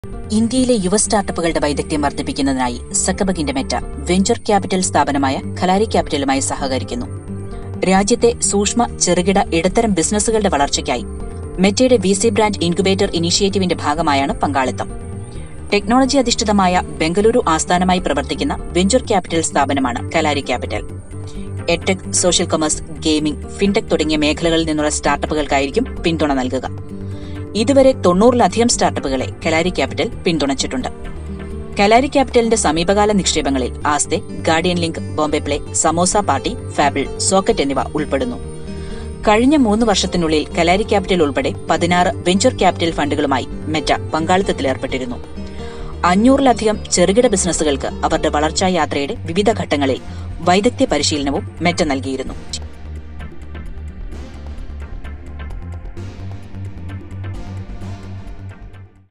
ഇന്ത്യയിലെ യുവ സ്റ്റാർട്ടപ്പുകളുടെ വൈദഗ്ധ്യം വർദ്ധിപ്പിക്കുന്നതിനായി സക്കബഗിന്റെ മെറ്റ വെഞ്ചർ ക്യാപിറ്റൽ സ്ഥാപനമായ ഖലാരി ക്യാപിറ്റലുമായി സഹകരിക്കുന്നു രാജ്യത്തെ സൂക്ഷ്മ ചെറുകിട ഇടത്തരം ബിസിനസ്സുകളുടെ വളർച്ചയ്ക്കായി മെറ്റയുടെ വി സി ബ്രാൻഡ് ഇൻക്യുബേറ്റർ ഇനീഷ്യേറ്റീവിന്റെ ഭാഗമായാണ് പങ്കാളിത്തം ടെക്നോളജി അധിഷ്ഠിതമായ ബംഗളൂരു ആസ്ഥാനമായി പ്രവർത്തിക്കുന്ന വെഞ്ചർ ക്യാപിറ്റൽ സ്ഥാപനമാണ് Kalaari Capital edtech social commerce gaming fintech തുടങ്ങിയ മേഖലകളിൽ നിന്നുള്ള സ്റ്റാർട്ടപ്പുകൾക്കായിരിക്കും പിന്തുണ നൽകുക ഇതുവരെ തൊണ്ണൂറിലധികം സ്റ്റാർട്ടപ്പുകളെ കലാരി ക്യാപിറ്റൽ പിന്തുണച്ചിട്ടുണ്ട് കലാരി ക്യാപിറ്റലിന്റെ സമീപകാല നിക്ഷേപങ്ങളിൽ Aastey Guardian Link Bombay Play Samosa Party Fable Socket എന്നിവ ഉൾപ്പെടുന്നു കഴിഞ്ഞ മൂന്ന് വർഷത്തിനുള്ളിൽ കലാരി ക്യാപിറ്റൽ ഉൾപ്പെടെ പതിനാറ് വെഞ്ചർ ക്യാപിറ്റൽ ഫണ്ടുകളുമായി മെറ്റ പങ്കാളിത്തത്തിലേർപ്പെട്ടിരുന്നു അഞ്ഞൂറിലധികം ചെറുകിട ബിസിനസ്സുകൾക്ക് അവരുടെ വളർച്ചാ യാത്രയുടെ വിവിധ ഘട്ടങ്ങളിൽ വൈദഗ്ധ്യ പരിശീലനവും മെറ്റ നൽകിയിരുന്നു